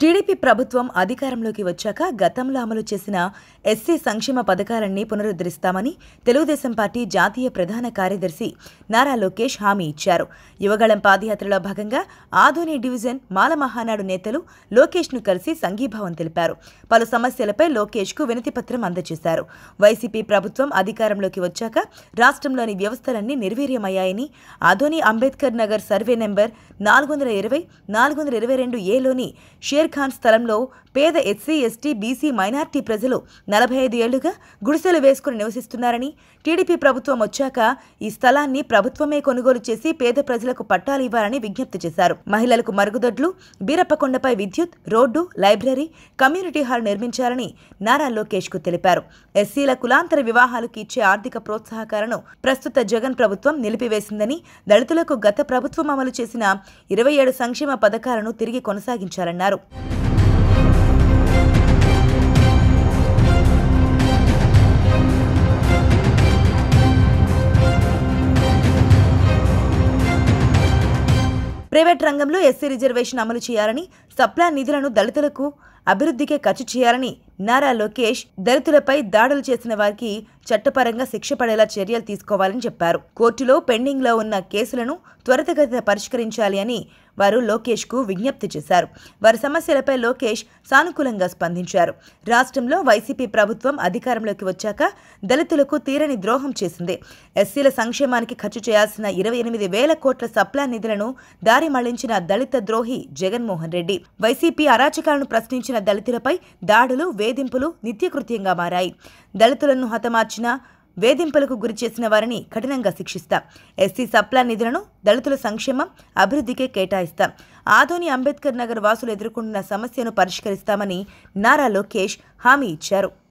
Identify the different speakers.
Speaker 1: TDP ప్రభుత్వం అధికారంలోకి వచ్చాక గతంలో అమలు చేసిన ఎస్సీ సంక్షేమ పథకాలన్నీ పునరుద్ధరిస్తామని తెలుగుదేశం పార్టీ జాతీయ ప్రధాన కార్యదర్శి నారా లోకేష్ హామీ ఇచ్చారు యువగళం పాదయాత్రలో భాగంగా ఆధోని డివిజన్ మాల మహానాడు నేతలు లోకేష్ను కలిసి సంఘీభావం తెలిపారు పలు సమస్యలపై లోకేష్కు వినతిపత్రం అందజేశారు వైసీపీ ప్రభుత్వం అధికారంలోకి వచ్చాక రాష్ట్రంలోని వ్యవస్థలన్నీ నిర్వీర్యమయ్యాయని ఆధోని అంబేద్కర్ నగర్ సర్వే నెంబర్ నాలుగు వందల ఇరవై నాలుగు వందల ఇరవై రెండు ఏలోని షేర్ ఖాన్ స్థలంలో పేద ఎస్సీ ఎస్టీ బీసీ మైనార్టీ ప్రజలు నలభై ఐదు ఏళ్లుగా గుడిసెలు వేసుకుని నివసిస్తున్నారని టీడీపీ ప్రభుత్వం వచ్చాక ఈ స్థలాన్ని ప్రభుత్వమే కొనుగోలు చేసి పేద ప్రజలకు పట్టాలు ఇవ్వాలని విజ్ఞప్తి చేశారు మహిళలకు మరుగుదొడ్లు బీరప్పకొండపై విద్యుత్ రోడ్డు లైబ్రరీ కమ్యూనిటీ హాల్ నిర్మించాలని నారా లోకేష్ కు తెలిపారు ఎస్సీల కులాంతర వివాహాలకు ఇచ్చే ఆర్థిక ప్రోత్సాహకాలను ప్రస్తుత జగన్ ప్రభుత్వం నిలిపివేసిందని దళితులకు గత ప్రభుత్వం అమలు చేసిన ఇరవై ఏడు సంక్షేమ పథకాలను తిరిగి కొనసాగించాలన్నారు ప్రైవేట్ రంగంలో ఎస్సీ రిజర్వేషన్ అమలు చేయాలని సప్లాన్ నిధులను దళితులకు అభివృద్ధికే ఖర్చు చేయాలని నారా లోకేష్ దళితులపై దాడులు చేసిన వారికి చట్టపరంగా శిక్ష పడేలా చర్యలు తీసుకోవాలని చెప్పారు కోర్టులో పెండింగ్లో ఉన్న కేసులను త్వరితగతిన పరిష్కరించాలి అని వారు లోకేష్ కు విజ్ఞప్తి చేశారు వారి సమస్యలపై లోకేష్ సానుకూలంగా స్పందించారు రాష్ట్రంలో వైసీపీ ప్రభుత్వం అధికారంలోకి వచ్చాక దళితులకు తీరని ద్రోహం చేసింది ఎస్సీల సంక్షేమానికి ఖర్చు చేయాల్సిన ఇరవై ఎనిమిది వేల కోట్ల సప్లా నిధులను దారి మళ్లించిన దళిత ద్రోహి జగన్మోహన్ రెడ్డి వైసీపీ అరాచకాలను ప్రశ్నించిన దళితులపై దాడులు వేధింపులు నిత్యకృత్యంగా మారాయి దళితులను హతమార్చిన వేధింపులకు గురి చేసిన వారిని కఠినంగా శిక్షిస్తాం ఎస్సీ సప్లా నిధులను దళితుల సంక్షేమం అభివృద్ధికే కేటాయిస్తాం ఆదోని అంబేద్కర్ నగర్ వాసులు ఎదుర్కొంటున్న సమస్యను పరిష్కరిస్తామని నారా లోకేష్ హామీ ఇచ్చారు